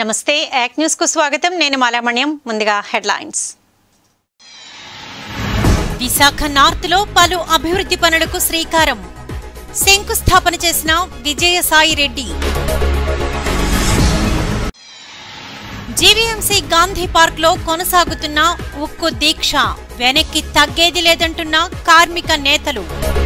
నమస్తే యాక్ న్యూస్ కు స్వాగతం నేను మాలామణ్యం ముందుగా హెడ్లైన్స్ విశాఖ నార్త్ లో పలు అభివృద్ధి పనులకు శ్రీకారం శంకుస్థాపన చేసిన విజయసాయి రెడ్డి జీవీఎంసీ గాంధీ పార్క్ లో కొనసాగుతున్న ఉక్కు దీక్ష వెనక్కి తగ్గేది లేదంటున్న కార్మిక నేతలు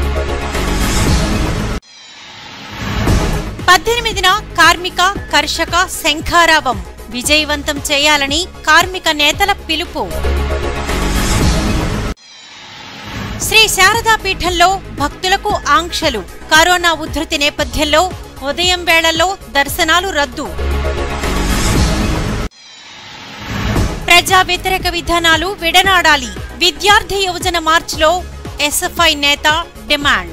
పద్దెనిమిదిన కార్మిక కర్షక శంఖారావం విజయవంతం చేయాలని కార్మిక నేతల పిలుపు శ్రీ శారదా పీఠంలో భక్తులకు ఆంక్షలు కరోనా ఉధృతి నేపథ్యంలో ఉదయం వేళల్లో దర్శనాలు రద్దు ప్రజా వ్యతిరేక విధానాలు విడనాడాలి విద్యార్థి యువజన మార్చ్లో ఎస్ఎఫ్ఐ నేత డిమాండ్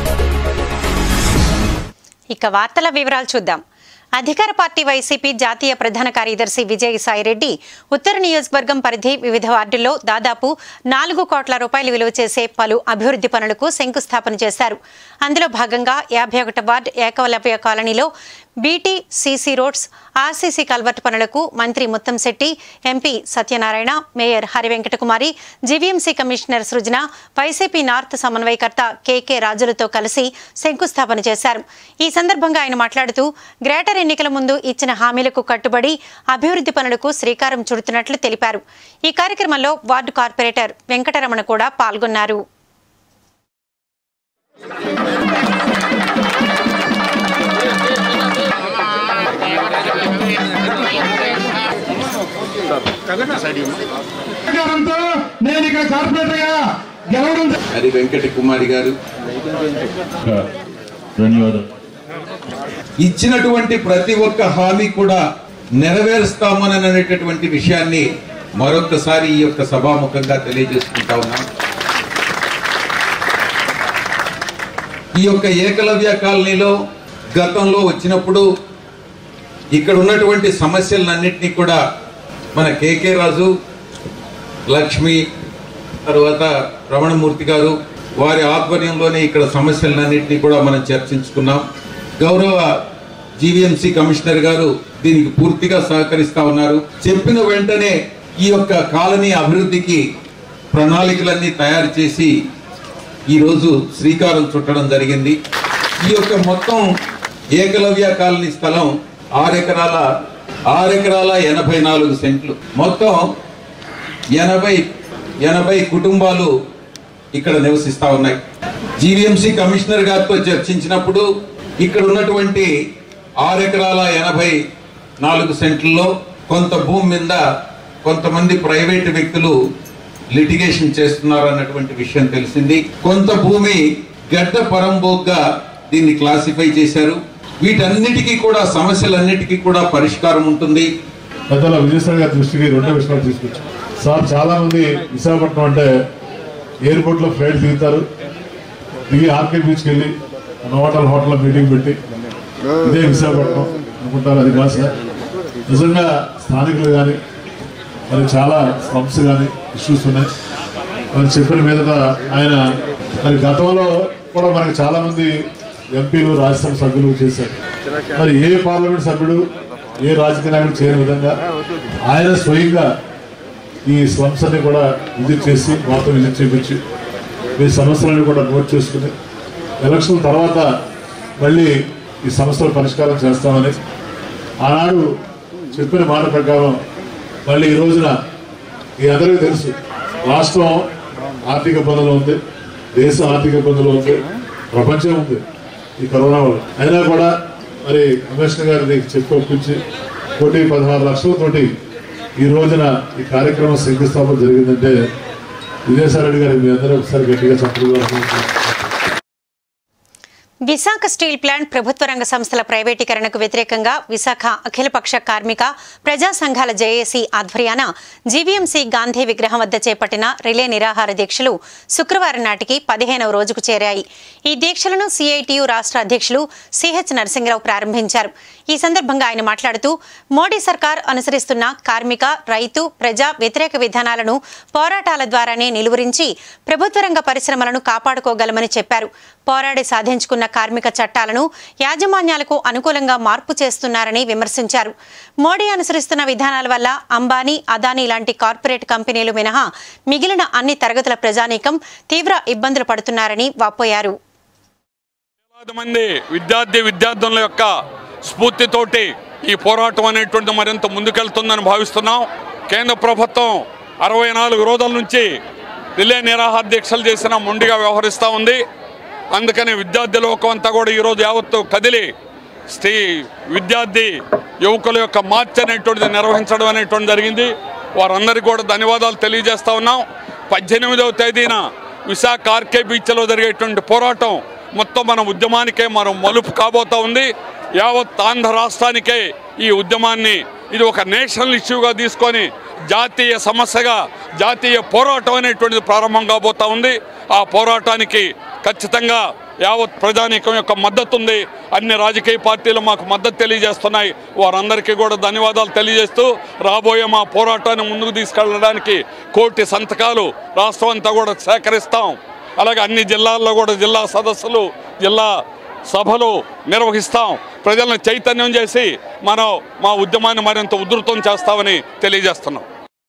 ఇక వార్తల వివరాలు చూద్దాం అధికార పార్టీ వైసీపీ జాతీయ ప్రధాన కార్యదర్శి విజయసాయిరెడ్డి ఉత్తర నియోజకవర్గం పరిధి వివిధ వార్డుల్లో దాదాపు నాలుగు కోట్ల రూపాయలు విలువ చేసే పలు అభివృద్ధి పనులకు శంకుస్థాపన చేశారు అందులో భాగంగా యాభై ఒకటి వార్డు ఏకలవ్య కాలనీలో BT CC roads RCC culvert పనులకు మంత్రి Muttamsetti MP Satyanarayana mayor Harivenkatakumari GVMC commissioner Srujana YCP north సమన్వయకర్త కేకే రాజులతో కలిసి శంకుస్థాపన చేశారు ఈ సందర్భంగా ఆయన మాట్లాడుతూ గ్రేటర్ ఎన్నికల ముందు ఇచ్చిన హామీలకు కట్టుబడి అభివృద్ధి పనులకు శ్రీకారం చుడుతున్నట్లు తెలిపారు ఈ కార్యక్రమంలో వార్డు కార్పొరేటర్ వెంకటరమణ కూడా పాల్గొన్నారు అధికారంతో నేను ఇక్కడ కార్పొరేటర్ గా గెలవడం జ- హరి వెంకట కుమారి గారు ధన్యవాదాలు ఇచ్చినటువంటి ప్రతి ఒక్క హామీ కూడా నెరవేరుస్తామని అనేటటువంటి విషయాన్ని మరొకసారి ఈ యొక్క సభాముఖంగా తెలియజేసుకుంటా ఉన్నాం ఈ యొక్క ఏకలవ్య కాలనీలో గతంలో వచ్చినప్పుడు ఇక్కడ ఉన్నటువంటి సమస్యలన్నింటినీ కూడా మన కేకే రాజు లక్ష్మి తర్వాత రమణమూర్తి గారు వారి ఆధ్వర్యంలోనే ఇక్కడ సమస్యలన్నింటినీ కూడా మనం చర్చించుకున్నాం గౌరవ జీవీఎంసీ కమిషనర్ గారు దీనికి పూర్తిగా సహకరిస్తా ఉన్నారు చెప్పిన వెంటనే ఈ యొక్క కాలనీ అభివృద్ధికి ప్రణాళికలన్నీ తయారు చేసి ఈరోజు శ్రీకారం చుట్టడం జరిగింది ఈ యొక్క మొత్తం ఏకలవ్య కాలనీ స్థలం ఆరెకరాల ఆరెకరాల ఎనభై నాలుగు సెంట్లు మొత్తం ఎనభై ఎనభై కుటుంబాలు ఇక్కడ నివసిస్తా ఉన్నాయి జీవీఎంసీ కమిషనర్ గారితో చర్చించినప్పుడు ఇక్కడ ఉన్నటువంటి ఆరు ఎకరాల ఎనభై నాలుగు సెంట్లలో కొంత భూమి మీద కొంతమంది ప్రైవేటు వ్యక్తులు లిటిగేషన్ చేస్తున్నారు అన్నటువంటి విషయం తెలిసింది కొంత భూమి గడ్డ పరంబోగ్గా దీన్ని క్లాసిఫై చేశారు వీటన్నిటికీ కూడా సమస్యలన్నిటికీ కూడా పరిష్కారం ఉంటుంది పెద్దల విజయసాయి గారి దృష్టికి రెండో విషయాలు తీసుకొచ్చాం సార్ చాలా మంది విశాఖపట్నం అంటే ఎయిర్పోర్ట్ లో ఫ్లైట్ దిగుతారు దిగి ఆర్కే బీచ్కి వెళ్ళి నోటల్ హోటల్ మీటింగ్ పెట్టి ఇదే విశాఖపట్నం అనుకుంటారు అది కాదు సార్ నిజంగా స్థానికులు కానీ మరి చాలా స్లమ్స్ కానీ ఇష్యూస్ ఉన్నాయి మరి చెప్పిన మీదట ఆయన మరి గతంలో కూడా మనకి చాలా మంది ఎంపీలు రాజ్యసభ సభ్యులు చేశారు మరి ఏ పార్లమెంట్ సభ్యుడు ఏ రాజకీయ నాయకుడు చేయని విధంగా ఆయన స్వయంగా ఈ స్లమ్స్ అన్ని కూడా విజిట్ చేసి మాతో విజిట్ చేపించి మీ సమస్యలను కూడా నోట్ చేసుకుని ఎలక్షన్ తర్వాత మళ్ళీ ఈ సమస్యల పరిష్కారం చేస్తామని ఆనాడు చెప్పిన మాట ప్రకారం మళ్ళీ ఈ రోజున మీ అందరికీ తెలుసు రాష్ట్రం ఆర్థిక ఇబ్బందులు ఉంది దేశం ఆర్థిక ఇబ్బందులు ఉంది ప్రపంచం ఉంది ఈ కరోనా వల్ల అయినా కూడా మరి కమిషనర్ గారిని చెప్పి ఒప్పించి కోటి పదహారు లక్షలతోటి ఈ రోజున ఈ కార్యక్రమం శంకుస్థాపన జరిగిందంటే విజయసాయి గారికి మీ అందరూ ఒకసారి గట్టిగా చెప్పడం విశాఖ స్టీల్ ప్లాంట్ ప్రభుత్వ రంగ సంస్థల ప్రైవేటీకరణకు వ్యతిరేకంగా విశాఖ అఖిలపక్ష కార్మిక ప్రజా సంఘాల జేఏసీ ఆధ్వర్యాన జీవీఎంసీ గాంధీ విగ్రహం వద్ద చేపట్టిన రిలే నిరాహార దీక్షలు శుక్రవారం నాటికి పదిహేనవ రోజుకు చేరాయి ఈ దీక్షలను సిఐటియు రాష్ట్ర అధ్యక్షులు సిహెచ్ నరసింహరావు ప్రారంభించారు ఈ సందర్భంగా ఆయన మాట్లాడుతూ మోడీ సర్కార్ అనుసరిస్తున్న కార్మిక రైతు ప్రజా వ్యతిరేక విధానాలను పోరాటాల ద్వారానే నిలువరించి ప్రభుత్వ రంగ పరిశ్రమలను కాపాడుకోగలమని చెప్పారు పోరాడి సాధించుకున్న కార్మిక చట్టాలను యాజమాన్యాలకు అనుకూలంగా మార్పు చేస్తున్నారని విమర్శించారు మోడీ అనుసరిస్తున్న విధానాల వల్ల అంబానీ అదానీ లాంటి కార్పొరేట్ కంపెనీలు మినహా మిగిలిన అన్ని తరగతుల ప్రజానీకం తీవ్ర ఇబ్బందులు పడుతున్నారని వాపోయారు వేలాది మంది విద్యార్థి విద్యార్థుల యొక్క స్ఫూర్తితోటి ఈ పోరాటం అనేటువంటిది మరింత ముందుకెళ్తుందని భావిస్తున్నాం కేంద్ర ప్రభుత్వం అరవై నాలుగు రోజుల నుంచి రిలే నిరాహార దీక్షలు చేసిన మొండిగా వ్యవహరిస్తూ ఉంది అందుకని విద్యార్థి లోకం అంతా కూడా ఈరోజు యావత్తు కదిలి స్త్రీ విద్యార్థి యువకుల యొక్క మార్చ్ అనేటువంటిది నిర్వహించడం అనేటువంటి జరిగింది వారందరికీ కూడా ధన్యవాదాలు తెలియజేస్తా ఉన్నాం పద్దెనిమిదవ తేదీన విశాఖ ఆర్కే బీచ్లో జరిగేటువంటి పోరాటం మొత్తం మన ఉద్యమానికే మనం మలుపు కాబోతా ఉంది యావత్ ఆంధ్ర రాష్ట్రానికే ఈ ఉద్యమాన్ని ఇది ఒక నేషనల్ ఇష్యూగా తీసుకొని జాతీయ సమస్యగా జాతీయ పోరాటం అనేటువంటిది ప్రారంభం కాబోతా ఉంది ఆ పోరాటానికి ఖచ్చితంగా యావత్ ప్రజానీకం యొక్క మద్దతు ఉంది అన్ని రాజకీయ పార్టీలు మాకు మద్దతు తెలియజేస్తున్నాయి వారందరికీ కూడా ధన్యవాదాలు తెలియజేస్తూ రాబోయే మా పోరాటాన్ని ముందుకు తీసుకెళ్ళడానికి కోటి సంతకాలు రాష్ట్రం అంతా కూడా సేకరిస్తాం అలాగే అన్ని జిల్లాల్లో కూడా జిల్లా సదస్సులు జిల్లా సభలు నిర్వహిస్తాం ప్రజలను చైతన్యం చేసి మనం మా ఉద్యమాన్ని మరింత ఉధృతం చేస్తామని తెలియజేస్తున్నాం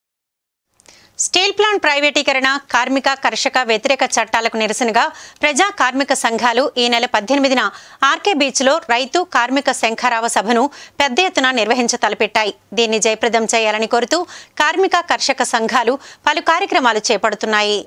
స్టీల్ ప్లాంట్ ప్రైవేటీకరణ కార్మిక కర్షక వ్యతిరేక చట్టాలకు నిరసనగా ప్రజా కార్మిక సంఘాలు ఈ నెల పద్దెనిమిదిన ఆర్కే బీచ్లో రైతు కార్మిక శంఖారావ సభను పెద్ద ఎత్తున నిర్వహించ తలపెట్టాయి దీన్ని జయప్రదం చేయాలని కోరుతూ కార్మిక కర్షక సంఘాలు పలు కార్యక్రమాలు చేపడుతున్నాయి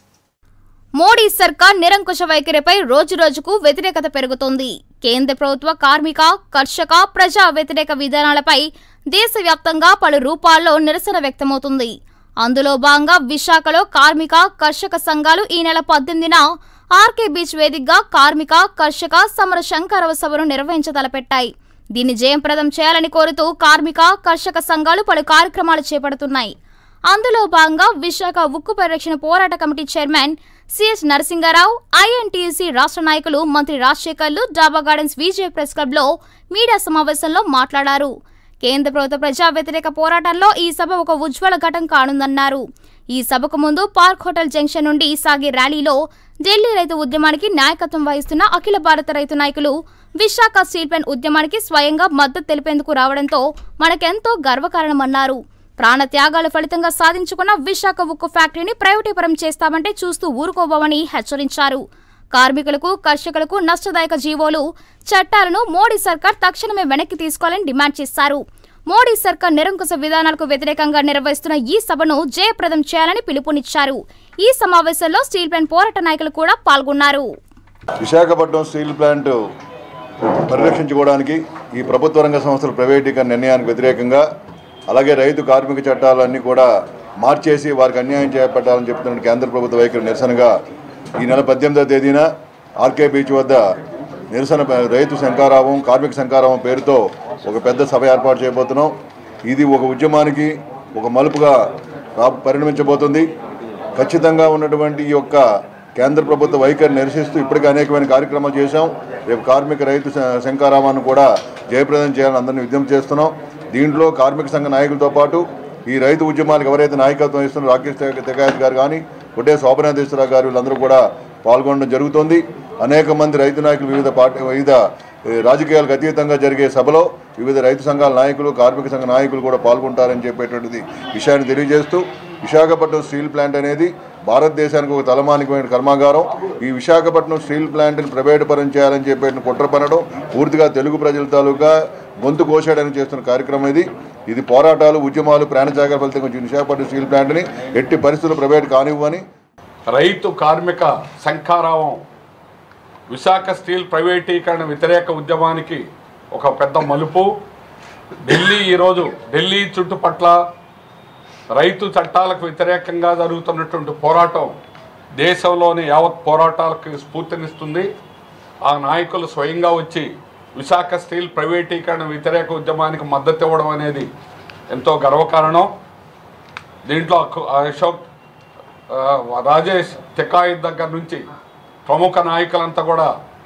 మోడీ సర్కార్ నిరంకుశ వైఖరిపై రోజురోజుకు వ్యతిరేకత పెరుగుతోంది కేంద్ర ప్రభుత్వ కార్మిక కర్షక ప్రజా వ్యతిరేక విధానాలపై దేశవ్యాప్తంగా పలు రూపాల్లో నిరసన వ్యక్తమవుతుంది అందులో భాగంగా విశాఖలో కార్మిక కర్షక సంఘాలు ఈ నెల పద్దెనిమిదిన ఆర్కే బీచ్ వేదికగా కార్మిక కర్షక సమర శంకరవ సభను నిర్వహించ తలపెట్టాయి దీన్ని జయప్రదం చేయాలని కోరుతూ కార్మిక కర్షక సంఘాలు పలు కార్యక్రమాలు చేపడుతున్నాయి అందులో భాగంగా విశాఖ ఉక్కు పరిరక్షణ పోరాట committee chairman CS Narasingarao INTC రాష్ట్ర నాయకులు మంత్రి రాజశేఖర్లు డాబా గార్డెన్స్ విజయ్ ప్రెస్ క్లబ్లో మీడియా సమావేశంలో మాట్లాడారు కేంద్ర ప్రభుత్వ ప్రజా వ్యతిరేక పోరాటంలో ఈ సభ ఒక ఉజ్వల ఘటం కానుందన్నారు ఈ సభకు ముందు పార్క్ హోటల్ జంక్షన్ నుండి సాగే ర్యాలీలో ఢిల్లీ రైతు ఉద్యమానికి నాయకత్వం వహిస్తున్న అఖిల భారత రైతు నాయకులు విశాఖ స్టీల్ ప్లాంట్ ఉద్యమానికి స్వయంగా మద్దతు తెలిపేందుకు రావడంతో మనకెంతో గర్వకారణమన్నారు ప్రాణ త్యాగాల ఫలితంగా సాధించుకున్న విశాఖ ఉక్కు ఫ్యాక్టరీని ప్రైవేటీకరం చేస్తామంటే చూస్తూ ఊరుకోబోమని హెచ్చరించారు కార్మికులకు కర్షకులకు నష్టదాయక జీవోలు చట్టాలను మోడీ సర్కార్ తక్షణమే వెనక్కి తీసుకోవాలని డిమాండ్ చేశారు మోడీ సర్కార్ నిరంకుశ విధానాలకు వ్యతిరేకంగా నిర్వహిస్తున్న ఈ సభను జయప్రదం చేయాలని పిలుపునిచ్చారు ఈ సమావేశంలో స్టీల్ ప్లాంట్ పోరాట నాయకులు కూడా పాల్గొన్నారు విశాఖపట్నం స్టీల్ ప్లాంట్ పరిరక్షించుకోవడానికి ఈ ప్రభుత్వ రంగ సంస్థల ప్రైవేటీకరణ నిర్ణయానికి వ్యతిరేకంగా అలాగే రైతు కార్మిక చట్టాలన్నీ కూడా మార్చేసి వారికి అన్యాయం చేపట్టాలని చెప్తున్న కేంద్ర ప్రభుత్వ వైఖరి నిరసనగా ఈ నెల పద్దెనిమిదవ తేదీన ఆర్కే బీచ్ వద్ద నిరసన రైతు శంకారావం కార్మిక శంకారావం పేరుతో ఒక పెద్ద సభ ఏర్పాటు చేయబోతున్నాం ఇది ఒక ఉద్యమానికి ఒక మలుపుగా రా- పరిణమించబోతుంది ఖచ్చితంగా ఉన్నటువంటి ఈ యొక్క కేంద్ర ప్రభుత్వ వైఖరి నిరసిస్తూ ఇప్పటికే అనేకమైన కార్యక్రమాలు చేశాం రేపు కార్మిక రైతు శ- శంకారామాన్ని కూడా జయప్రదం చేయాలని అందరినీ విజ్ఞప్తి చేస్తున్నాం దీంట్లో కార్మిక సంఘ నాయకులతో పాటు ఈ రైతు ఉద్యమానికి ఎవరైతే నాయకత్వం ఇస్తున్నారో రాకేష్ తెగ- తెగాయత్ గారు కానీ కొట్టే శోభనాథేశ్వరరావు గారు వీళ్ళందరూ కూడా పాల్గొనడం జరుగుతుంది అనేక మంది రైతు నాయకులు వివిధ పార్టీ వివిధ ఏ, రాజకీయాలకు అతీతంగా జరిగే సభలో వివిధ రైతు సంఘాల నాయకులు కార్మిక సంఘ నాయకులు కూడా పాల్గొంటారని చెప్పేటువంటిది విషయాన్ని తెలియజేస్తూ విశాఖపట్నం స్టీల్ ప్లాంట్ అనేది భారతదేశానికి ఒక తలమానికమైన కర్మాగారం ఈ విశాఖపట్నం స్టీల్ ప్లాంట్ని ప్రైవేట్ పరం చేయాలని చెప్పేటువంటి కుట్ర పనడం పూర్తిగా తెలుగు ప్రజల తాలూకా గొంతు కోసాడని చేస్తున్న కార్యక్రమం ఇది ఇది పోరాటాలు ఉద్యమాలు ప్రాణత్యాగ ఫలితంగా వచ్చిన విశాఖపట్నం స్టీల్ ప్లాంట్ని ఎట్టి పరిస్థితులు ప్రైవేట్ కానివ్వని రైతు కార్మిక శంఖారావం విశాఖ స్టీల్ ప్రైవేటీకరణ వ్యతిరేక ఉద్యమానికి ఒక పెద్ద మలుపు ఢిల్లీ ఈరోజు ఢిల్లీ చుట్టుపట్ల రైతు చట్టాలకు వ్యతిరేకంగా జరుగుతున్నటువంటి పోరాటం దేశంలోని యావత్ పోరాటాలకు స్ఫూర్తినిస్తుంది ఆ నాయకులు స్వయంగా వచ్చి విశాఖ స్టీల్ ప్రైవేటీకరణ వ్యతిరేక ఉద్యమానికి మద్దతు ఇవ్వడం అనేది ఎంతో గర్వకారణం దీంట్లో అకు- అశోక్ ఆ, రాజేష్ తెకాయిత్ దగ్గర నుంచి ప్రముఖ నాయకులంతా కూడా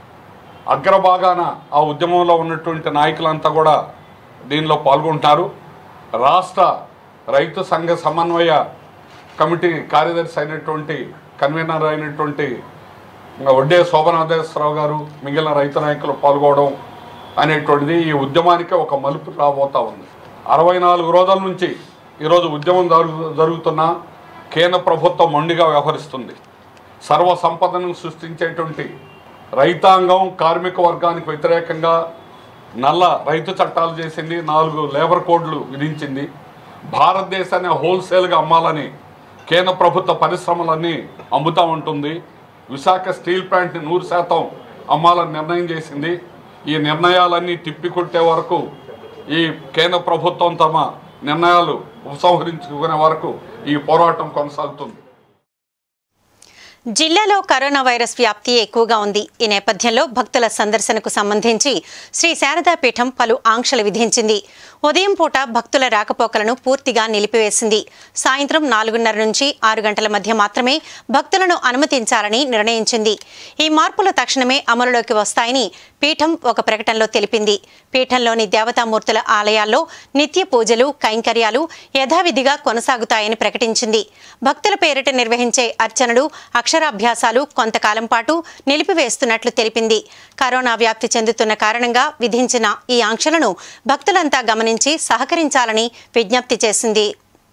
అగ్రభాగాన ఆ ఉద్యమంలో ఉన్నటువంటి నాయకులంతా కూడా దీనిలో పాల్గొంటారు రాష్ట్ర రైతు సంఘ సమన్వయ కమిటీ కార్యదర్శి అయినటువంటి కన్వీనర్ అయినటువంటి ఇంకా వడ్డే శోభనాథేశ్వరరావు గారు మిగిలిన రైతు నాయకులు పాల్గొనడం అనేటువంటిది ఈ ఉద్యమానికి ఒక మలుపు రాబోతా ఉంది అరవై నాలుగు రోజుల నుంచి ఈరోజు ఉద్యమం జరుగు జరుగుతున్న కేంద్ర ప్రభుత్వం మొండిగా వ్యవహరిస్తుంది సర్వ సంపదను సృష్టించేటువంటి రైతాంగం కార్మిక వర్గానికి వ్యతిరేకంగా నల్ల రైతు చట్టాలు చేసింది నాలుగు లేబర్ కోడ్లు విధించింది భారతదేశాన్ని హోల్సేల్గా అమ్మాలని కేంద్ర ప్రభుత్వ పరిశ్రమలన్నీ అమ్ముతూ ఉంటుంది విశాఖ స్టీల్ ప్లాంట్ని నూరు శాతం అమ్మాలని నిర్ణయం చేసింది ఈ నిర్ణయాలన్నీ తిప్పికొట్టే వరకు ఈ కేంద్ర ప్రభుత్వం తమ నిర్ణయాలు ఉపసంహరించుకునే వరకు ఈ పోరాటం కొనసాగుతుంది జిల్లాలో కరోనా వైరస్ వ్యాప్తి ఎక్కువగా ఉంది ఈ నేపథ్యంలో భక్తుల సందర్శనకు సంబంధించి శ్రీ శారదా పీఠం పలు ఆంక్షలు విధించింది ఉదయం పూట భక్తుల రాకపోకలను పూర్తిగా నిలిపివేసింది సాయంత్రం నాలుగున్నర నుంచి ఆరు గంటల మధ్య మాత్రమే భక్తులను అనుమతించాలని నిర్ణయించింది ఈ మార్పులు తక్షణమే అమలులోకి వస్తాయని పీఠం ఒక ప్రకటనలో తెలిపింది పీఠంలోని దేవతామూర్తుల ఆలయాల్లో నిత్య పూజలు కైంకర్యాలు యథావిధిగా కొనసాగుతాయని ప్రకటించింది భక్తుల పేరిట నిర్వహించే అర్చనలు అక్షరాభ్యాసాలు కొంతకాలం పాటు నిలిపివేస్తున్నట్లు తెలిపింది కరోనా వ్యాప్తి చెందుతున్న కారణంగా విధించిన ఈ ఆంక్షలను భక్తులంతా గమనించి సహకరించాలని విజ్ఞప్తి చేసింది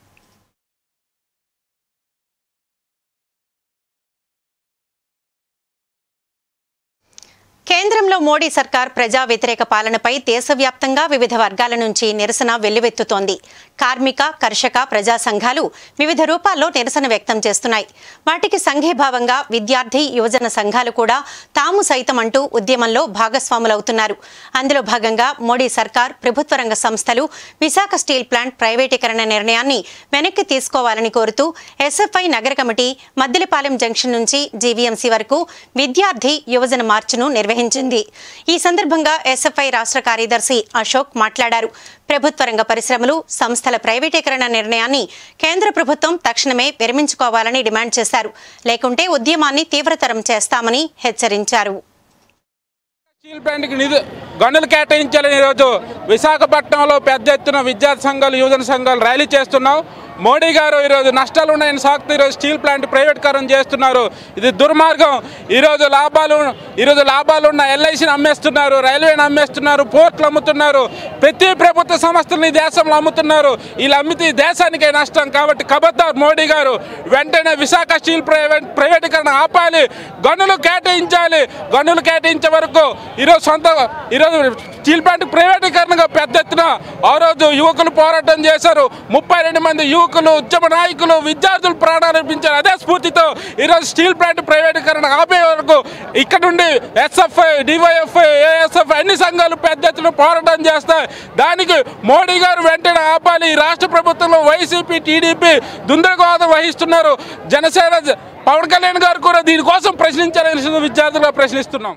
కేంద్రంలో మోడీ సర్కార్ ప్రజా వ్యతిరేక పాలనపై దేశవ్యాప్తంగా వివిధ వర్గాల నుంచి నిరసన వెల్లువెత్తుతోంది కార్మిక కర్షక ప్రజా సంఘాలు వివిధ రూపాల్లో నిరసన వ్యక్తం చేస్తున్నాయి వాటికి సంఘీభావంగా విద్యార్థి యువజన సంఘాలు కూడా తాము సైతం అంటూ ఉద్యమంలో భాగస్వాములవుతున్నారు అందులో భాగంగా మోడీ సర్కార్ ప్రభుత్వ రంగ సంస్థలు విశాఖ స్టీల్ ప్లాంట్ ప్రైవేటీకరణ నిర్ణయాన్ని వెనక్కి తీసుకోవాలని కోరుతూ ఎస్ఎఫ్ఐ నగర కమిటీ మద్దిలపాలెం జంక్షన్ నుంచి జీవీఎంసీ వరకు విద్యార్థి యువజన మార్చును నిర్వహించింది ఈ సందర్భంగా ఎస్ఎఫ్ఐ రాష్ట్ర కార్యదర్శి అశోక్ మాట్లాడారు ప్రభుత్వ రంగ పరిశ్రమలు సంస్థల ప్రైవేటీకరణ నిర్ణయాన్ని కేంద్ర ప్రభుత్వం తక్షణమే విరమించుకోవాలని డిమాండ్ చేశారు లేకుంటే ఉద్యమాన్ని తీవ్రతరం చేస్తామని హెచ్చరించారు స్టీల్ ప్లాంట్కి నిధు గనులు కేటాయించాలని ఈరోజు విశాఖపట్నంలో పెద్ద ఎత్తున విద్యార్థి సంఘాలు యువజన సంఘాలు ర్యాలీ చేస్తున్నాం మోడీ గారు ఈరోజు నష్టాలు ఉన్నాయని సాకుతూ ఈరోజు స్టీల్ ప్లాంట్ ప్రైవేట్కరణ చేస్తున్నారు ఇది దుర్మార్గం ఈరోజు లాభాలు ఈరోజు లాభాలు ఉన్న ఎల్ఐసిని అమ్మేస్తున్నారు రైల్వేని అమ్మేస్తున్నారు పోర్ట్లు అమ్ముతున్నారు ప్రతి ప్రభుత్వ సంస్థలను ఈ దేశంలో అమ్ముతున్నారు వీళ్ళు అమ్మితే ఈ దేశానికే నష్టం కాబట్టి కబద్దార్ మోడీ గారు వెంటనే విశాఖ స్టీల్ ప్రైవేట్ ప్రైవేటీకరణ ఆపాలి గనులు కేటాయించాలి గనులు కేటాయించే వరకు ఈరోజు సొంత ఈరోజు స్టీల్ ప్లాంట్ ప్రైవేటీకరణగా పెద్ద ఎత్తున ఆ రోజు యువకులు పోరాటం చేశారు ముప్పై రెండు మంది యువకులు ఉద్యమ నాయకులు విద్యార్థులు ప్రాణాలు అర్పించారు అదే స్ఫూర్తితో ఈరోజు స్టీల్ ప్లాంట్ ప్రైవేటీకరణ ఆపే వరకు ఇక్కడ నుండి ఎస్ఎఫ్ఐ డివైఎఫ్ఐ ఏఎస్ఎఫ్ అన్ని సంఘాలు పెద్ద ఎత్తున పోరాటం చేస్తాయి దానికి మోడీ గారు వెంటనే ఆపాలి ఈ రాష్ట్ర ప్రభుత్వంలో వైసీపీ టీడీపీ దుందరవాదం వహిస్తున్నారు జనసేన జ- పవన్ కళ్యాణ్ గారు కూడా దీనికోసం ప్రశ్నించాలని విద్యార్థులుగా ప్రశ్నిస్తున్నాం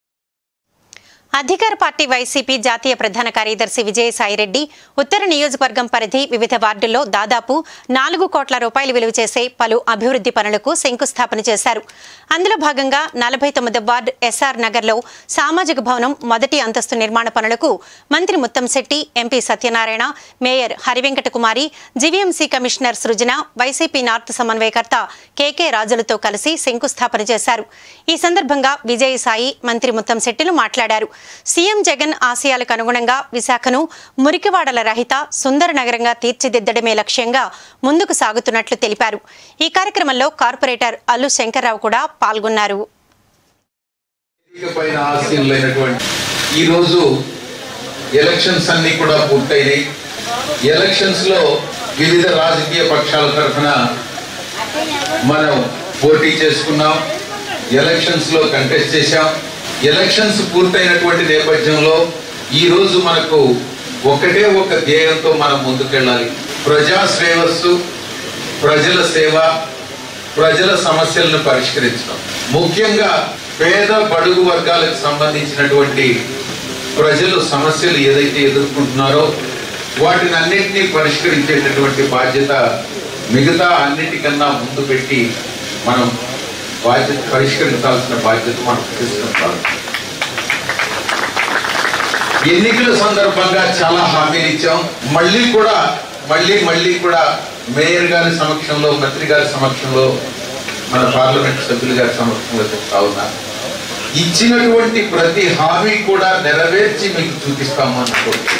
అధికార పార్టీ వైసీపీ జాతీయ ప్రధాన కార్యదర్శి విజయసాయిరెడ్డి ఉత్తర నియోజకవర్గం పరిధి వివిధ వార్డుల్లో దాదాపు నాలుగు కోట్ల రూపాయలు విలువ చేసే పలు అభివృద్ధి పనులకు శంకుస్థాపన చేశారు అందులో భాగంగా నలభై తొమ్మిది వార్డు ఎస్ఆర్ నగర్లో సామాజిక భవనం మొదటి అంతస్తు నిర్మాణ పనులకు మంత్రి Muttamsetti MP Satyanarayana mayor Hari Venkata Kumari GVMC commissioner Srujana YCP north సమన్వయకర్త కేకే రాజులతో కలిసి శంకుస్థాపన చేశారు ఈ సందర్భంగా విజయసాయి మంత్రి ముత్తంశెట్టిలు మాట్లాడారు సీఎం జగన్ ఆశయాలకు అనుగుణంగా విశాఖను మురికివాడల రహిత సుందర నగరంగా తీర్చిదిద్దడమే లక్ష్యంగా ముందుకు సాగుతున్నట్లు తెలిపారు ఈ కార్యక్రమంలో కార్పొరేటర్ అల్లు శంకర్రావు కూడా పాల్గొన్నారు పైన ఆశీనులైనటువంటి ఈ రోజు ఎలక్షన్స్ అన్ని కూడా పూర్తయినాయి ఎలక్షన్స్ లో వివిధ రాజకీయ పక్షాల తరఫున మనం పోటీ చేసుకున్నాం ఎలక్షన్స్ లో కంటెస్ట్ చేశాం ఎలక్షన్స్ పూర్తయినటువంటి నేపథ్యంలో ఈ రోజు మనకు ఒకటే ఒక ధ్యేయంతో మనం ముందుకెళ్ళాలి ప్రజా శ్రేయస్సు ప్రజల సేవ ప్రజల సమస్యలను పరిష్కరించడం ముఖ్యంగా పేద బడుగు వర్గాలకు సంబంధించినటువంటి ప్రజలు సమస్యలు ఏదైతే ఎదుర్కొంటున్నారో వాటిని అన్నింటినీ పరిష్కరించేటటువంటి బాధ్యత మిగతా అన్నిటికన్నా ముందు పెట్టి మనం బాధ్యత పరిష్కరించాల్సిన బాధ్యత మనం తీసుకుంటాం ఎన్నికల సందర్భంగా చాలా హామీలు ఇచ్చాం మళ్ళీ కూడా మళ్ళీ మళ్ళీ కూడా మేయర్ గారి సమక్షంలో మంత్రి గారి సమక్షంలో మన పార్లమెంట్ సభ్యులు గారి సమక్షంలో చెప్తా ఉన్నా ఇచ్చినటువంటి ప్రతి హామీ కూడా నెరవేర్చి మీకు చూపిస్తాము అనుకోండి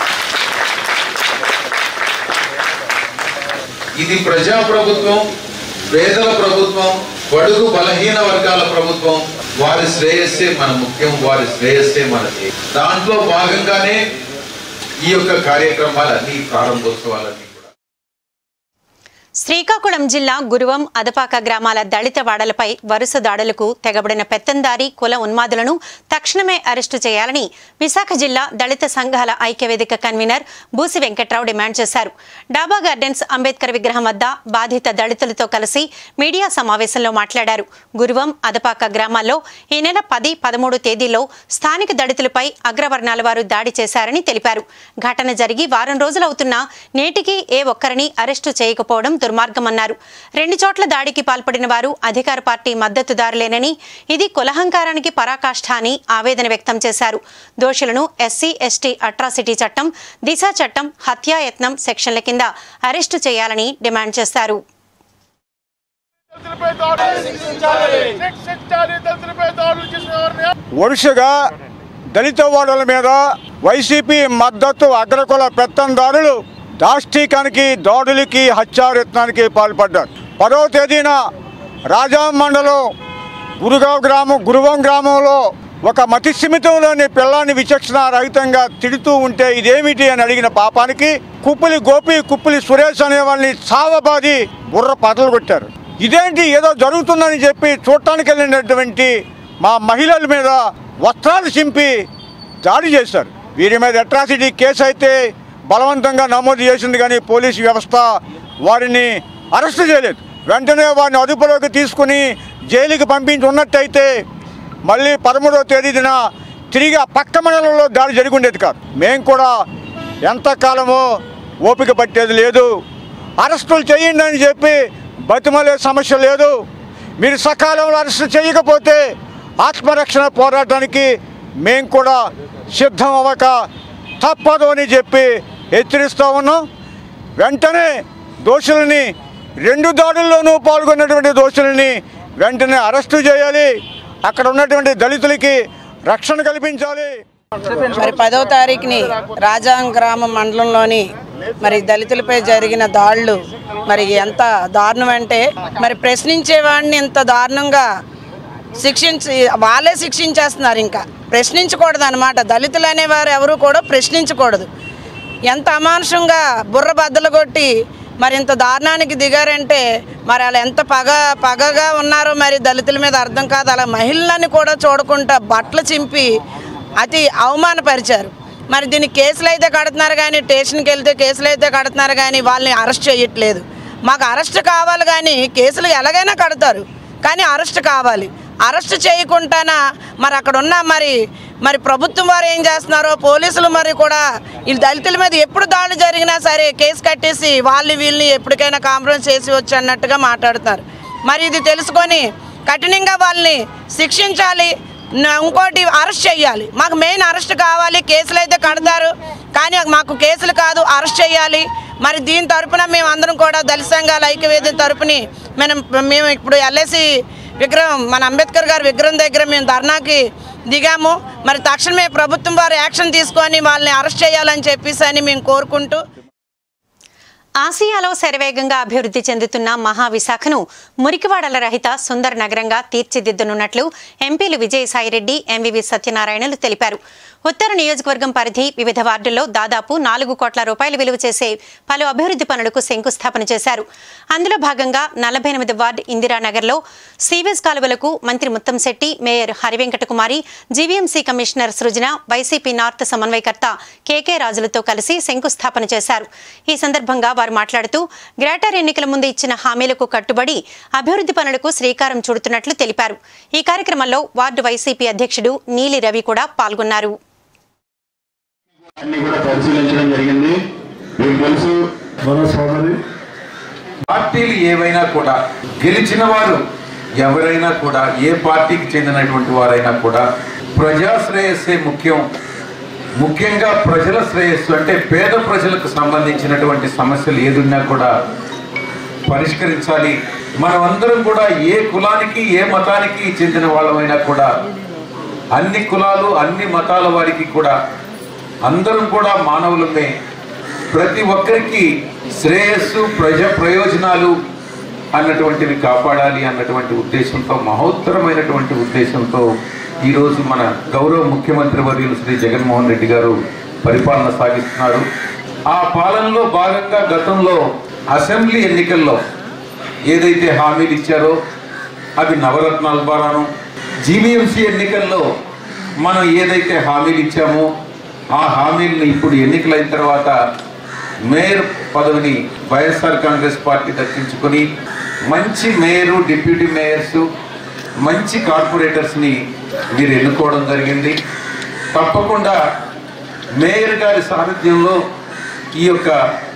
ఇది ప్రజా ప్రభుత్వం పేదల ప్రభుత్వం బడుగు బలహీన వర్గాల ప్రభుత్వం వారి శ్రేయస్సే మన ముఖ్యం వారి శ్రేయస్సే మనది దాంట్లో భాగంగానే ఈ యొక్క కార్యక్రమాలన్నీ ప్రారంభోత్సవాలన్నీ కూడా శ్రీకాకుళం జిల్లా గురువం అదపాక గ్రామాల దళిత వాడలపై వరుస దాడులకు తెగబడిన పెత్తందారి కుల ఉన్మాదులను తక్షణమే అరెస్టు చేయాలని విశాఖ జిల్లా దళిత సంఘాల ఐక్యవేదిక కన్వీనర్ బూసి వెంకట్రావు డిమాండ్ చేశారు డాబా గార్డెన్స్ అంబేద్కర్ విగ్రహం వద్ద బాధిత దళితులతో కలిసి మీడియా సమావేశంలో మాట్లాడారు గురువం అదపాక గ్రామాల్లో ఈ నెల పది పదమూడు తేదీల్లో స్థానిక దళితులపై అగ్రవర్ణాల వారు దాడి చేశారని తెలిపారు ఘటన జరిగి వారం రోజులవుతున్నా నేటికి ఏ ఒక్కరిని అరెస్టు చేయకపోవడం దుర్మార్గమన్నారు రెండు చోట్ల దాడికి పాల్పడిన వారు అధికార పార్టీ మద్దతుదారులేనని ఇది కులహంకారానికి పరాకాష్ఠ అని ఆవేదన వ్యక్తం చేశారు దోషులను ఎస్సీ ఎస్టీ అట్రాసిటీ చట్టం దిశ చట్టం హత్యాయత్నం సెక్షన్ల కింద అరెస్టు చేయాలని డిమాండ్ చేశారు వరుసగా దళిత ఓడల మీద వైసీపీ మద్దతు అగ్రకుల పెత్తందారులు దాష్టీకానికి దాడులకి హత్యాయత్నానికి పాల్పడ్డారు పదవ తేదీన రాజాం మండలం గురుగావ్ గ్రామం గురువం గ్రామంలో ఒక మతి సిమితంలోని పిల్లాన్ని విచక్షణ రహితంగా తిడుతూ ఉంటే ఇదేమిటి అని అడిగిన పాపానికి కుప్పులి గోపి కుప్పులి సురేష్ అనే వాళ్ళని చావబాది బుర్ర పదలు కొట్టారు ఇదేంటి ఏదో జరుగుతుందని చెప్పి చూడటానికి వెళ్ళినటువంటి మా మహిళల మీద వస్త్రాలు చింపి దాడి చేశారు వీరి మీద అట్రాసిటీ కేసు అయితే బలవంతంగా నమోదు చేసింది కానీ పోలీసు వ్యవస్థ వారిని అరెస్ట్ చేయలేదు వెంటనే వారిని అదుపులోకి తీసుకుని జైలుకి పంపించి ఉన్నట్టయితే మళ్ళీ పదమూడవ తేదీన తిరిగి ఆ పక్క మండలంలో దాడి జరిగి ఉండేది కాదు మేము కూడా ఎంతకాలమో ఓపిక పట్టేది లేదు అరెస్టులు చేయండి అని చెప్పి బతిమలే సమస్య లేదు మీరు సకాలంలో అరెస్ట్ చేయకపోతే ఆత్మరక్షణ పోరాటానికి మేము కూడా సిద్ధం అవ్వక తప్పదు అని చెప్పి హెచ్చరిస్తూ ఉన్నాం వెంటనే దోషులని రెండు దాడుల్లోనూ పాల్గొన్నటువంటి దోషులని వెంటనే అరెస్టు చేయాలి అక్కడ ఉన్నటువంటి దళితులకి రక్షణ కల్పించాలి మరి పదవ తారీఖుని రాజాం గ్రామం మండలంలోని మరి దళితులపై జరిగిన దాడులు మరి ఎంత దారుణం అంటే మరి ప్రశ్నించే వాడిని ఇంత దారుణంగా శిక్షించి వాళ్ళే శిక్షించేస్తున్నారు ఇంకా ప్రశ్నించకూడదు అనమాట దళితులు అనేవారు ఎవరు కూడా ప్రశ్నించకూడదు ఎంత అమానుషంగా బుర్ర బద్దలు కొట్టి మరి ఇంత దారుణానికి దిగారంటే మరి వాళ్ళు ఎంత పగ పగగా ఉన్నారో మరి దళితుల మీద అర్థం కాదు అలా మహిళలని కూడా చూడకుండా బట్టలు చింపి అతి అవమానపరిచారు మరి దీన్ని కేసులు అయితే కడుతున్నారు కానీ స్టేషన్కి వెళ్తే కేసులు అయితే కడుతున్నారు కానీ వాళ్ళని అరెస్ట్ చేయట్లేదు మాకు అరెస్ట్ కావాలి కానీ కేసులు ఎలాగైనా కడతారు కానీ అరెస్ట్ కావాలి అరెస్ట్ చేయకుండానా మరి అక్కడ ఉన్న మరి మరి ప్రభుత్వం వారు ఏం చేస్తున్నారో పోలీసులు మరి కూడా వీళ్ళు దళితుల మీద ఎప్పుడు దాడులు జరిగినా సరే కేసు కట్టేసి వాళ్ళు వీళ్ళని ఎప్పటికైనా కాంప్రమైజ్ చేసి వచ్చి అన్నట్టుగా మాట్లాడుతున్నారు మరి ఇది తెలుసుకొని కఠినంగా వాళ్ళని శిక్షించాలి న- ఇంకోటి అరెస్ట్ చేయాలి మాకు మెయిన్ అరెస్ట్ కావాలి కేసులు అయితే కడతారు కానీ మాకు కేసులు కాదు అరెస్ట్ చేయాలి మరి దీని తరపున మేము అందరం కూడా దళిత సంఘాల ఐక్యవేదిక తరపుని మనం మేము ఇప్పుడు ఎల్ఐసి విగ్రహం మన అంబేద్కర్ గారి విగ్రహం దగ్గర మేము ధర్నాకి దిగాము మరి తక్షణమే ప్రభుత్వం వారు యాక్షన్ తీసుకొని వాళ్ళని అరెస్ట్ చేయాలని చెప్పేసి అని మేము కోరుకుంటూ ఆసియాలో శరవేగంగా అభివృద్ధి చెందుతున్న మహావిశాఖను మురికివాడల రహిత సుందర నగరంగా తీర్చిదిద్దనున్నట్లు ఎంపీలు విజయసాయిరెడ్డి ఎంవివి సత్యనారాయణలు తెలిపారు ఉత్తర నియోజకవర్గం పరిధి వివిధ వార్డుల్లో దాదాపు నాలుగు కోట్ల రూపాయలు విలువ చేసే పలు అభివృద్ధి పనులకు శంకుస్థాపన చేశారు అందులో భాగంగా నలభై ఎనిమిది వార్డు ఇందిరానగర్లో సీవేజ్ కాలువలకు మంత్రి Muthamsetti mayor Harivenkatakumari GVMC commissioner Srujana YCP north సమన్వయకర్త కేకే రాజులతో కలిసి శంకుస్థాపన చేశారు ఈ సందర్భంగా వారు మాట్లాడుతూ గ్రేటర్ ఎన్నికల ముందు ఇచ్చిన హామీలకు కట్టుబడి అభివృద్ధి పనులకు శ్రీకారం చుడుతున్నట్లు తెలిపారు ఈ కార్యక్రమంలో వార్డు వైసీపీ అధ్యక్షుడు నీలి రవి కూడా పాల్గొన్నారు అన్ని కూడా పరిశీలించడం జరిగింది మీకు తెలుసు మన సోదరి పార్టీలు ఏవైనా కూడా గెలిచిన వారు ఎవరైనా కూడా ఏ పార్టీకి చెందినటువంటి వారైనా కూడా ప్రజా శ్రేయస్సే ముఖ్యం ముఖ్యంగా ప్రజల శ్రేయస్సు అంటే పేద ప్రజలకు సంబంధించినటువంటి సమస్యలు ఏదున్నా కూడా పరిష్కరించాలి మనమందరం కూడా ఏ కులానికి ఏ మతానికి చెందిన వాళ్ళమైనా కూడా అన్ని కులాలు అన్ని మతాల వారికి కూడా అందరం కూడా మానవులమే ప్రతి ఒక్కరికి శ్రేయస్సు ప్రజ ప్రయోజనాలు అన్నటువంటివి కాపాడాలి అన్నటువంటి ఉద్దేశంతో మహోత్తరమైనటువంటి ఉద్దేశంతో ఈరోజు మన గౌరవ ముఖ్యమంత్రి వర్యులు శ్రీ జగన్మోహన్ రెడ్డి గారు పరిపాలన సాగిస్తున్నారు ఆ పాలనలో భాగంగా గతంలో అసెంబ్లీ ఎన్నికల్లో ఏదైతే హామీలు ఇచ్చారో అవి నవరత్నాల ద్వారాను జీవీఎంసీ ఎన్నికల్లో మనం ఏదైతే హామీలు ఇచ్చామో ఆ హామీలను ఇప్పుడు ఎన్నికలైన తర్వాత మేయర్ పదవిని వైఎస్ఆర్ కాంగ్రెస్ పార్టీ దక్కించుకొని మంచి మేయరు డిప్యూటీ మేయర్స్ మంచి కార్పొరేటర్స్ని మీరు ఎన్నుకోవడం జరిగింది తప్పకుండా మేయర్ గారి సారథ్యంలో ఈ యొక్క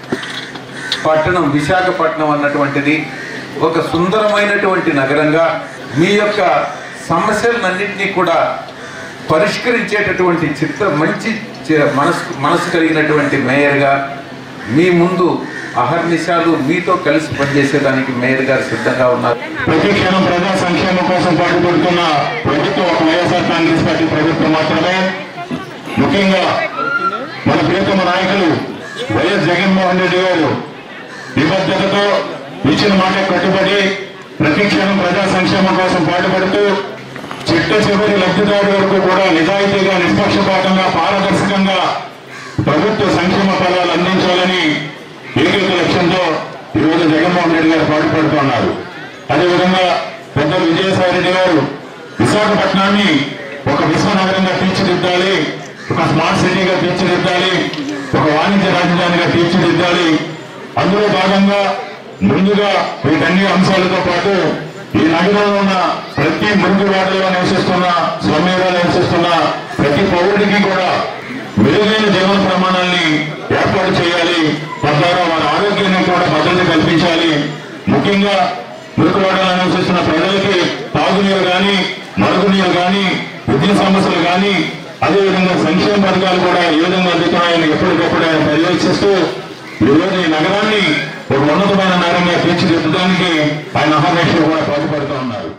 పట్టణం విశాఖపట్నం అన్నటువంటిది ఒక సుందరమైనటువంటి నగరంగా మీ యొక్క సమస్యలన్నింటినీ కూడా పరిష్కరించేటటువంటి చిత్ర మంచి చి- మనసు మనసు కలిగినటువంటి మేయర్గా మీ ముందు అహర్నిశాలు మీతో కలిసి పనిచేసేదానికి మేయర్ గారు సిద్ధంగా ఉన్నారు ప్రతి క్షణం ప్రజా సంక్షేమం కోసం పాటుపడుతున్న ప్రభుత్వం ఒక వైఎస్ఆర్ కాంగ్రెస్ పార్టీ ప్రభుత్వం మాత్రమే ముఖ్యంగా మన ప్రియతమ నాయకులు వైఎస్ జగన్మోహన్ రెడ్డి గారు నిబద్ధతతో ఇచ్చిన మాట కట్టుబడి ప్రతి క్షణం ప్రజా సంక్షేమం కోసం పాటుపడుతూ చిట్ట చివరి లబ్ధిదారు వరకు కూడా నిజాయితీగా నిష్పక్షపాతంగా పారదర్శకంగా ప్రభుత్వ సంక్షేమ ఫలాలు అందించాలని ఏకైక లక్ష్యంతో ఈరోజు జగన్మోహన్ రెడ్డి గారు పాటుపడుతున్నారు అదేవిధంగా పెద్ద విజయసాయి రెడ్డి గారు విశాఖపట్నాన్ని ఒక విశ్వనగరంగా తీర్చిదిద్దాలి ఒక స్మార్ట్ సిటీగా తీర్చిదిద్దాలి ఒక వాణిజ్య రాజధానిగా తీర్చిదిద్దాలి అందులో భాగంగా ముందుగా వీటన్ని అంశాలతో పాటు ఈ నగరంలో ఉన్న ప్రతి మురుగువాడలో నివసిస్తున్న స్లమేలో నివసిస్తున్న ప్రతి పౌరుడికి కూడా మెరుగైన జీవన ప్రమాణాల్ని ఏర్పాటు చేయాలి తద్వారా వారి ఆరోగ్యాన్ని కూడా భద్రత కల్పించాలి ముఖ్యంగా మురుగువాడలో నివసిస్తున్న ప్రజలకి తాగునీరు గాని మరుగునీరు గాని విద్యుత్ సమస్యలు గాని అదేవిధంగా సంక్షేమ పథకాలు కూడా ఏ విధంగా అందుతున్నాయని ఎప్పటికప్పుడు ఆయన పర్యవేక్షిస్తూ ఈ రోజు ఈ నగరాన్ని ఒక ఉన్నతమైన నగరంగా తీర్చిదిద్దడానికి ఆయన అహర్నిశలు కూడా పాటుపడుతూ ఉన్నారు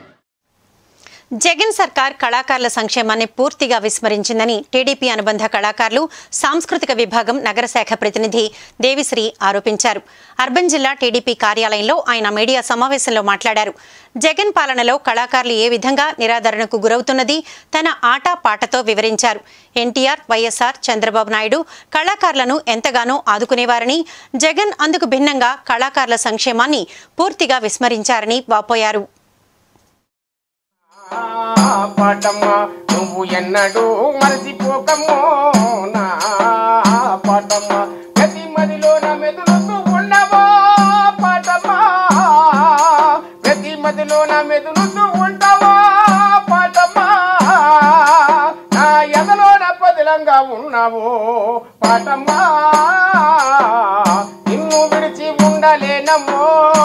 జగన్ సర్కార్ కళాకారుల సంక్షేమాన్ని పూర్తిగా విస్మరించిందని టీడీపీ అనుబంధ కళాకారులు సాంస్కృతిక విభాగం నగర శాఖ ప్రతినిధి దేవిశ్రీ ఆరోపించారు అర్బన్ జిల్లా టీడీపీ కార్యాలయంలో ఆయన మీడియా సమావేశంలో మాట్లాడారు జగన్ పాలనలో కళాకారులు ఏ విధంగా నిరాదరణకు గురవుతున్నది తన ఆట పాటతో వివరించారు ఎన్టీఆర్ వైఎస్ఆర్ చంద్రబాబు నాయుడు కళాకారులను ఎంతగానో ఆదుకునేవారని జగన్ అందుకు భిన్నంగా కళాకారుల సంక్షేమాన్ని పూర్తిగా విస్మరించారని వాపోయారు పాటమ్మా నువ్వు ఎన్నడూ మరచిపోకమ్మో నా పాటమ్మా ప్రతి మదిలో నా మెదులుతూ ఉండవో పాటమ్మా ప్రతి మదిలో నా మెదులుతూ ఉంటావో పాటమ్మా నా ఎదలో నా పదిలంగా ఉన్నావో పాటమ్మా నిన్ను విడిచి ఉండలేనమ్మో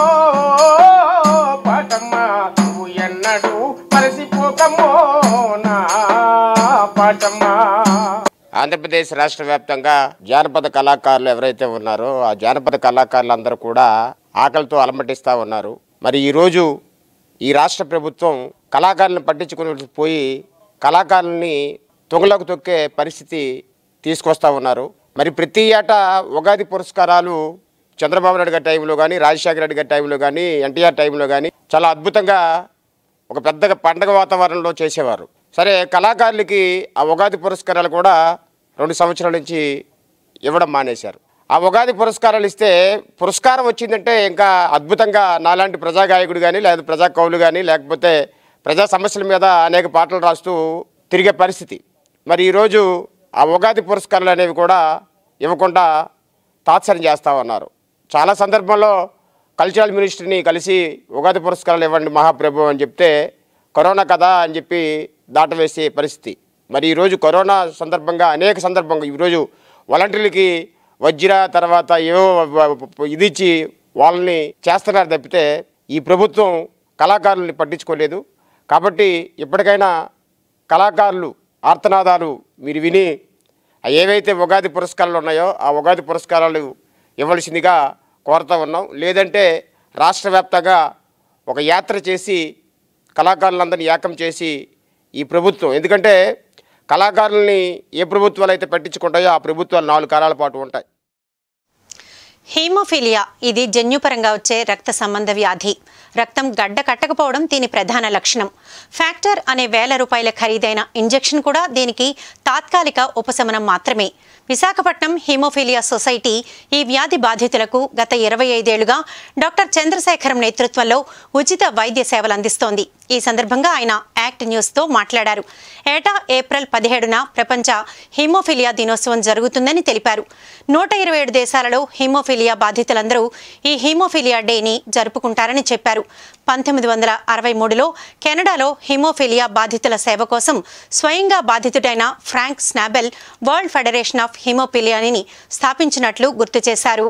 పాటమ్మా నువ్వు ఎన్నడూ మరసిపోకమ్మో నా పాటమ్మా ఆంధ్రప్రదేశ్ రాష్ట్ర వ్యాప్తంగా జానపద కళాకారులు ఎవరైతే ఉన్నారో ఆ జానపద కళాకారులందరూ కూడా ఆకలితో అలమటిస్తూ ఉన్నారు మరి ఈరోజు ఈ రాష్ట్ర ప్రభుత్వం కళాకారులను పట్టించుకుని పోయి కళాకారుల్ని తొంగలకు తొక్కే పరిస్థితి తీసుకొస్తా ఉన్నారు మరి ప్రతి ఏటా ఉగాది పురస్కారాలు చంద్రబాబు నాయుడు గారి టైంలో కానీ రాజశేఖర రెడ్డి గారి టైంలో కానీ ఎన్టీఆర్ టైంలో కానీ చాలా అద్భుతంగా ఒక పెద్ద పండగ వాతావరణంలో చేసేవారు సరే కళాకారులకి ఆ ఉగాది పురస్కారాలు కూడా రెండు సంవత్సరాల నుంచి ఇవ్వడం మానేశారు ఆ ఉగాది పురస్కారాలు ఇస్తే పురస్కారం వచ్చిందంటే ఇంకా అద్భుతంగా నాలాంటి ప్రజాగాయకుడు కానీ లేదా ప్రజా కవులు కానీ లేకపోతే ప్రజా సమస్యల మీద అనేక పాటలు రాస్తూ తిరిగే పరిస్థితి మరి ఈరోజు ఆ ఉగాది పురస్కారాలు అనేవి కూడా ఇవ్వకుండా తాత్సర్యం చేస్తూ ఉన్నారు చాలా సందర్భంలో కల్చరల్ మినిస్టర్ని కలిసి ఉగాది పురస్కారాలు ఇవ్వండి మహాప్రభు అని చెప్తే కరోనా కదా అని చెప్పి దాటవేసే పరిస్థితి మరి ఈరోజు కరోనా సందర్భంగా అనేక సందర్భంగా ఈరోజు వాలంటీర్లకి వజ్ర తర్వాత ఏవో ఇది ఇచ్చి వాళ్ళని చేస్తున్నారు తప్పితే ఈ ప్రభుత్వం కళాకారుల్ని పట్టించుకోలేదు కాబట్టి ఇప్పటికైనా కళాకారులు ఆర్తనాదాలు మీరు విని ఆ ఏవైతే ఉగాది పురస్కారాలు ఉన్నాయో ఆ ఉగాది పురస్కారాలు ఇవ్వాల్సిందిగా కోరుతా ఉన్నాం లేదంటే రాష్ట్ర వ్యాప్తంగా ఒక యాత్ర చేసి కళాకారులందరినీ ఏకం చేసి ఈ ప్రభుత్వం ఎందుకంటే కళాకారుల్ని ఏ ప్రభుత్వాలు అయితే పట్టించుకుంటాయో ఆ ప్రభుత్వాలు నాలుగు కాలాల పాటు ఉంటాయి హీమోఫీలియా ఇది జన్యుపరంగా వచ్చే రక్త సంబంధ వ్యాధి రక్తం గడ్డ కట్టకపోవడం దీని ప్రధాన లక్షణం ఫ్యాక్టర్ అనే వేల రూపాయల ఖరీదైన ఇంజెక్షన్ కూడా దీనికి తాత్కాలిక ఉపశమనం మాత్రమే విశాఖపట్నం హీమోఫీలియా సొసైటీ ఈ వ్యాధి బాధితులకు గత ఇరవై ఐదేళ్లుగా డాక్టర్ చంద్రశేఖరం నేతృత్వంలో ఉచిత వైద్య సేవలు అందిస్తోంది ఈ సందర్భంగా ఆయన యాక్ట్ న్యూస్తో మాట్లాడారు ఏటా ఏప్రిల్ పదిహేడున ప్రపంచ హీమోఫీలియా దినోత్సవం జరుగుతుందని తెలిపారు నూట ఇరవై ఏడు దేశాలలో హీమోఫీలియా బాధితులందరూ ఈ హీమోఫీలియా డేని జరుపుకుంటారని చెప్పారు పంతొమ్మిది వందల అరవై మూడులో కెనడాలో హీమోఫీలియా బాధితుల సేవ కోసం స్వయంగా బాధితుడైన Frank Schnabel World Federation of హీమోఫీలియాని స్థాపించినట్లు గుర్తు చేశారు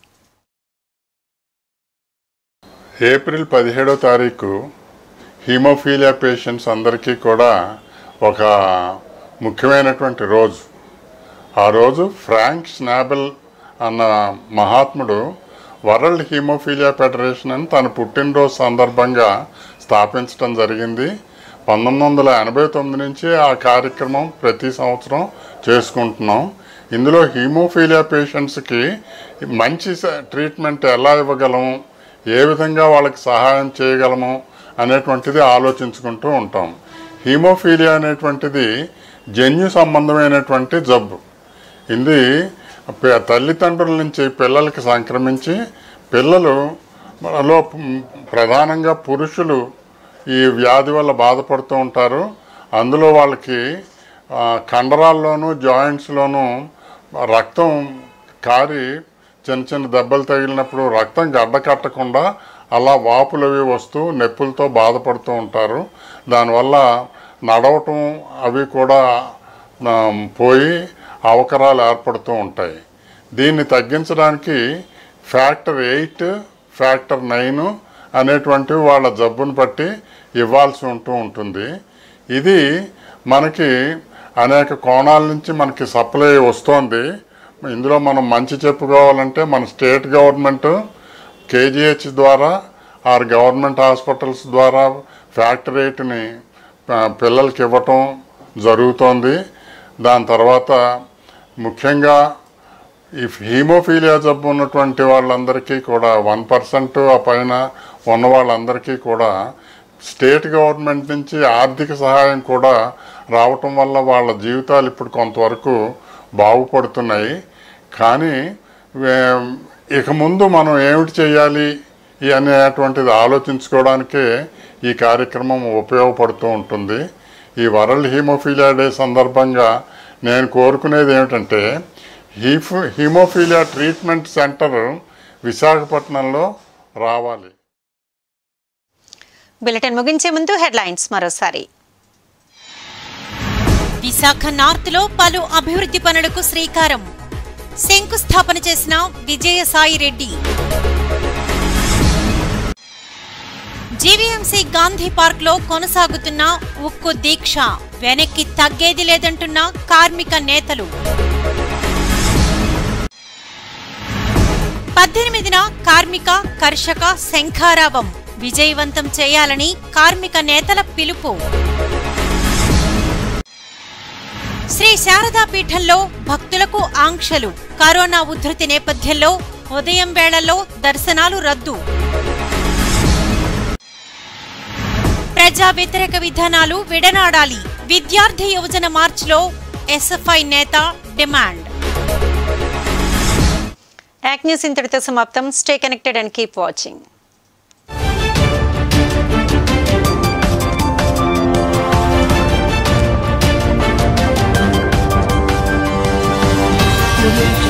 ఏప్రిల్ పదిహేడో తారీఖు హీమోఫీలియా పేషెంట్స్ అందరికీ కూడా ఒక ముఖ్యమైనటువంటి రోజు ఆ రోజు ఫ్రాంక్ స్నాబెల్ అన్న మహాత్ముడు వరల్డ్ హీమోఫీలియా ఫెడరేషన్ అని తన పుట్టినరోజు సందర్భంగా స్థాపించడం జరిగింది పంతొమ్మిది వందల ఎనభై తొమ్మిది నుంచి ఆ కార్యక్రమం ప్రతి సంవత్సరం చేసుకుంటున్నాం ఇందులో హీమోఫీలియా పేషెంట్స్కి మంచి స- ట్రీట్మెంట్ ఎలా ఇవ్వగలము ఏ విధంగా వాళ్ళకి సహాయం చేయగలము అనేటువంటిది ఆలోచించుకుంటూ ఉంటాం హీమోఫీలియా అనేటువంటిది జన్యు సంబంధమైనటువంటి జబ్బు ఇది ప- తల్లిదండ్రుల నుంచి పిల్లలకి సంక్రమించి పిల్లలు లో ప్రధానంగా పురుషులు ఈ వ్యాధి వల్ల బాధపడుతూ ఉంటారు అందులో వాళ్ళకి ఆ, కండరాల్లోనూ జాయింట్స్లోనూ రక్తం కారి చిన్న చిన్న దెబ్బలు తగిలినప్పుడు రక్తం గడ్డ కట్టకుండా అలా వాపులు అవి వస్తూ నొప్పులతో బాధపడుతూ ఉంటారు దానివల్ల నడవటం అవి కూడా ఆ, పోయి అవకరాలు ఏర్పడుతూ ఉంటాయి దీన్ని తగ్గించడానికి ఫ్యాక్టర్ ఎయిట్ ఫ్యాక్టర్ నైన్ అనేటువంటివి వాళ్ళ జబ్బును బట్టి ఇవ్వాల్సి ఉంటూ ఉంటుంది ఇది మనకి అనేక కోణాల నుంచి మనకి సప్లై వస్తోంది ఇందులో మనం మంచి చెప్పుకోవాలంటే మన స్టేట్ గవర్నమెంట్ కేజీహెచ్ ద్వారా ఆర్ గవర్నమెంట్ హాస్పిటల్స్ ద్వారా ఫ్యాక్టరీ రేటుని పిల్లలకి ఇవ్వటం జరుగుతోంది దాని తర్వాత ముఖ్యంగా ఈ హీమోఫీలియా జబ్బు ఉన్నటువంటి వాళ్ళందరికీ కూడా వన్ పర్సెంట్ ఆ పైన ఉన్న వాళ్ళందరికీ కూడా స్టేట్ గవర్నమెంట్ నుంచి ఆర్థిక సహాయం కూడా రావటం వల్ల వాళ్ళ జీవితాలు ఇప్పుడు కొంతవరకు బాగుపడుతున్నాయి కానీ వే- ఇక ముందు మనం ఏమిటి చేయాలి ఈ అనేటువంటిది ఆలోచించుకోవడానికే ఈ కార్యక్రమం ఉపయోగపడుతూ ఉంటుంది ఈ వరల్డ్ హీమోఫీలియా డే సందర్భంగా నేను కోరుకునేది ఏమిటంటే హీఫ్ హీమోఫీలియా ట్రీట్మెంట్ సెంటర్ విశాఖపట్నంలో రావాలి బులెటిన్ ముగించే ముందు హెడ్లైన్స్ మరోసారి విశాఖ నార్త్ లో పలు అభివృద్ధి పనులకు శ్రీకారం శంకుస్థాపన చేసిన విజయసాయి రెడ్డి జీవీఎంసీ గాంధీ పార్క్ లో కొనసాగుతున్న ఉక్కు దీక్ష వెనక్కి తగ్గేది లేదంటున్న కార్మిక నేతలు పద్దెనిమిదిన కార్మిక కర్షక శంఖారావం విజయవంతం చేయాలని కార్మిక నేతల పిలుపు శ్రీ శారదా పీఠంలో భక్తులకు ఆంక్షలు కరోనా ఉధృతి నేపథ్యంలో ఉదయం వేళల్లో దర్శనాలు రద్దు ప్రజా వ్యతిరేక విధానాలు విడనాడాలి విద్యార్థి యువజన మార్చ్లో ఎస్ఎఫ్ఐ నేత డిమాండ్ యాక్ న్యూస్ ఇంతటితో సమాప్తం stay connected and keep watching Audio